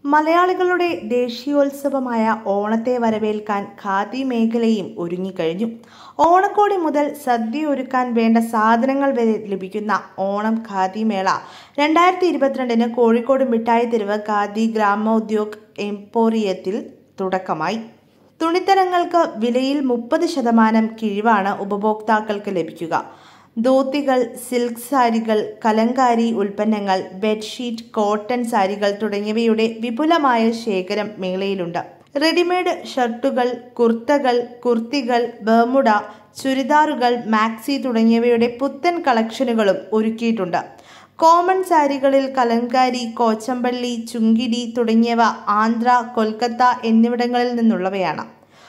മലയാളികളുടെ ദേശീയോത്സവമായ ഓണത്തെ വരവേൽക്കാൻ ഖാദി മേഖലയും ഒരുങ്ങിക്കഴിഞ്ഞു ഓണക്കോടി മുതൽ സദ്യ ഒരുക്കാൻ വേണ്ട സാധനങ്ങൾ വരെ ലഭിക്കുന്ന ഓണം ഖാദി മേള രണ്ടായിരത്തി ഇരുപത്തിരണ്ടിന് കോഴിക്കോട് മിഠായി തെരുവ് ഖാദി ഗ്രാമോദ്യോഗ് എംപോറിയത്തിൽ തുടക്കമായി തുണിത്തരങ്ങൾക്ക് വിലയിൽ മുപ്പത് ശതമാനം കിഴിവാണ് ഉപഭോക്താക്കൾക്ക് ലഭിക്കുക ധോത്തികൾ സിൽക്ക് സാരികൾ കലങ്കാരി ഉൽപ്പന്നങ്ങൾ ബെഡ്ഷീറ്റ് കോട്ടൺ സാരികൾ തുടങ്ങിയവയുടെ വിപുലമായ ശേഖരം മേളയിലുണ്ട് റെഡിമെയ്ഡ് ഷർട്ടുകൾ കുർത്തകൾ കുർത്തികൾ ബർമുഡ ചുരിദാറുകൾ മാക്സി തുടങ്ങിയവയുടെ പുത്തൻ കളക്ഷനുകളും ഒരുക്കിയിട്ടുണ്ട് കോമൺ സാരികളിൽ കലങ്കാരി കോച്ചമ്പള്ളി ചുങ്കിടി തുടങ്ങിയവ ആന്ധ്ര കൊൽക്കത്ത എന്നിവിടങ്ങളിൽ നിന്നുള്ളവയാണ്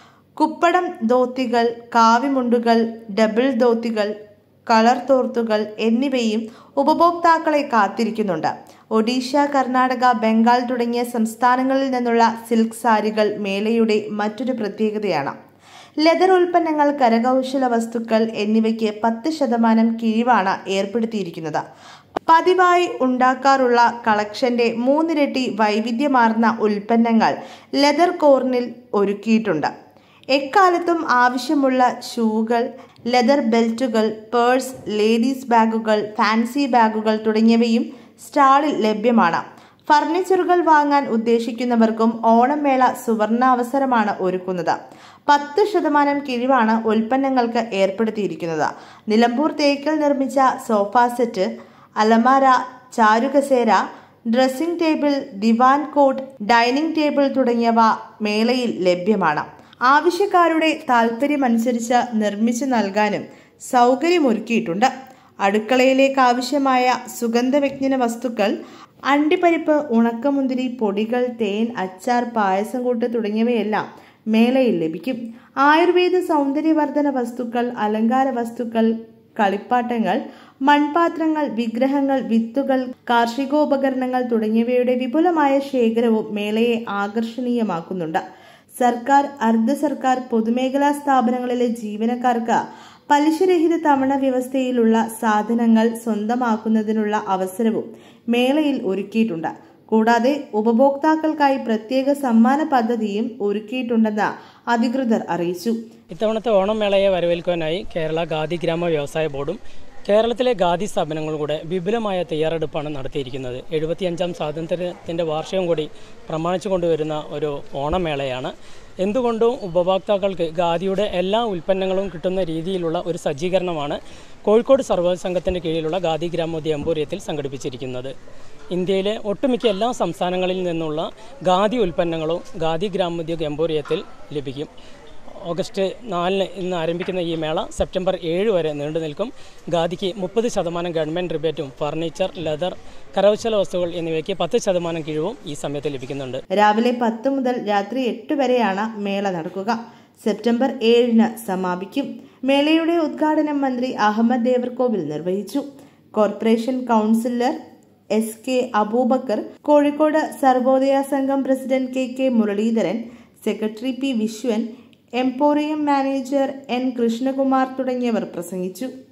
കുപ്പടം ധോത്തികൾ കാവിമുണ്ടുകൾ ഡബിൾ ധോത്തികൾ കളർ തോർത്തുകൾ എന്നിവയും ഉപഭോക്താക്കളെ കാത്തിരിക്കുന്നുണ്ട് ഒഡീഷ കർണാടക ബംഗാൾ തുടങ്ങിയ സംസ്ഥാനങ്ങളിൽ നിന്നുള്ള സിൽക്ക് സാരികൾ മേളയുടെ മറ്റൊരു പ്രത്യേകതയാണ് ലെതർ ഉൽപ്പന്നങ്ങൾ കരകൗശല വസ്തുക്കൾ എന്നിവയ്ക്ക് പത്ത് ശതമാനം കിഴിവാണ് ഏർപ്പെടുത്തിയിരിക്കുന്നത് പതിവായി ഉണ്ടാക്കാറുള്ള കളക്ഷന്റെ മൂന്നിരട്ടി വൈവിധ്യമാർന്ന ഉൽപ്പന്നങ്ങൾ ലെതർ കോർണിൽ ഒരുക്കിയിട്ടുണ്ട് എക്കാലത്തും ആവശ്യമുള്ള ഷൂകൾ ലെതർ ബെൽറ്റുകൾ പേഴ്സ് ലേഡീസ് ബാഗുകൾ ഫാൻസി ബാഗുകൾ തുടങ്ങിയവയും സ്റ്റാളിൽ ലഭ്യമാണ് ഫർണിച്ചറുകൾ വാങ്ങാൻ ഉദ്ദേശിക്കുന്നവർക്കും ഓണം മേള സുവർണാവസരമാണ് ഒരുക്കുന്നത് പത്ത് ശതമാനം കിഴിവാണ് ഉൽപ്പന്നങ്ങൾക്ക് ഏർപ്പെടുത്തിയിരിക്കുന്നത് നിലമ്പൂർ തേക്കിൽ നിർമ്മിച്ച സോഫ സെറ്റ് അലമാര ചാരുകസേര ഡ്രസ്സിംഗ് ടേബിൾ ദിവാൻ കോട്ട് ഡൈനിങ് ടേബിൾ തുടങ്ങിയവ മേളയിൽ ലഭ്യമാണ് ആവശ്യക്കാരുടെ താല്പര്യമനുസരിച്ച് നിർമ്മിച്ചു നൽകാനും സൗകര്യമൊരുക്കിയിട്ടുണ്ട് അടുക്കളയിലേക്ക് ആവശ്യമായ സുഗന്ധവ്യഞ്ജന വസ്തുക്കൾ അണ്ടിപ്പരിപ്പ് ഉണക്കമുന്തിരി പൊടികൾ തേൻ അച്ചാർ പായസം കൂട്ട് തുടങ്ങിയവയെല്ലാം മേളയിൽ ലഭിക്കും ആയുർവേദ സൗന്ദര്യവർദ്ധന വസ്തുക്കൾ അലങ്കാര വസ്തുക്കൾ കളിപ്പാട്ടങ്ങൾ മൺപാത്രങ്ങൾ വിഗ്രഹങ്ങൾ വിത്തുകൾ കാർഷികോപകരണങ്ങൾ തുടങ്ങിയവയുടെ വിപുലമായ ശേഖരവും മേളയെ ആകർഷണീയമാക്കുന്നുണ്ട് സർക്കാർ അർദ്ധ സർക്കാർ പൊതുമേഖലാ സ്ഥാപനങ്ങളിലെ ജീവനക്കാർക്ക് പലിശരഹിത തവണ വ്യവസ്ഥയിലുള്ള സാധനങ്ങൾ സ്വന്തമാക്കുന്നതിനുള്ള അവസരവും മേളയിൽ ഒരുക്കിയിട്ടുണ്ട് കൂടാതെ ഉപഭോക്താക്കൾക്കായി പ്രത്യേക സമ്മാന പദ്ധതിയും ഒരുക്കിയിട്ടുണ്ടെന്ന് അധികൃതർ അറിയിച്ചു ഇത്തവണത്തെ ഓണം മേളയെ വരവേൽക്കുവാനായി കേരള ഖാദി ഗ്രാമ വ്യവസായ ബോർഡും കേരളത്തിലെ ഖാദി സ്ഥാപനങ്ങളും കൂടെ വിപുലമായ തയ്യാറെടുപ്പാണ് നടത്തിയിരിക്കുന്നത് എഴുപത്തിയഞ്ചാം സ്വാതന്ത്ര്യത്തിൻ്റെ വാർഷികം കൂടി പ്രമാണിച്ചു കൊണ്ടുവരുന്ന ഒരു ഓണമേളയാണ് എന്തുകൊണ്ടും ഉപഭോക്താക്കൾക്ക് ഖാദിയുടെ എല്ലാ ഉൽപ്പന്നങ്ങളും കിട്ടുന്ന രീതിയിലുള്ള ഒരു സജ്ജീകരണമാണ് കോഴിക്കോട് സർവകലാശാലത്തിൻ്റെ കീഴിലുള്ള ഖാദി ഗ്രാമോദ്യ എംപോറിയത്തിൽ സംഘടിപ്പിച്ചിരിക്കുന്നത് ഇന്ത്യയിലെ ഒട്ടുമിക്ക എല്ലാ സംസ്ഥാനങ്ങളിൽ നിന്നുള്ള ഖാദി ഉൽപ്പന്നങ്ങളും ഖാദി ഗ്രാമോദ്योग എംപോറിയത്തിൽ ലഭിക്കും ഓഗസ്റ്റ് നാലിന് ഇന്ന് ആരംഭിക്കുന്ന ഈ മേള സെപ്റ്റംബർ ഏഴ് വരെ നീണ്ടു നിൽക്കും ഖാദിക്ക് മുപ്പത് ശതമാനം ഗവൺമെൻറ് റിബേറ്റും ഫർണിച്ചർ ലെതർ കരകൗശല വസ്തുക്കൾ എന്നിവയ്ക്ക് പത്ത് ശതമാനം കിഴിവും ഈ സമയത്ത് ലഭിക്കുന്നുണ്ട് രാവിലെ പത്ത് മുതൽ രാത്രി എട്ട് വരെയാണ് മേള നടക്കുക സെപ്റ്റംബർ ഏഴിന് സമാപിക്കും മേളയുടെ ഉദ്ഘാടനം മന്ത്രി അഹമ്മദ് ദേവർകോവിൽ നിർവഹിച്ചു corporation councillor S K Aboobacker Kozhikode Sarvodaya Sangham president K K Muraleedharan secretary P Viswan emporium manager N Krishnakumar തുടങ്ങിയവർ പ്രസംഗിച്ചു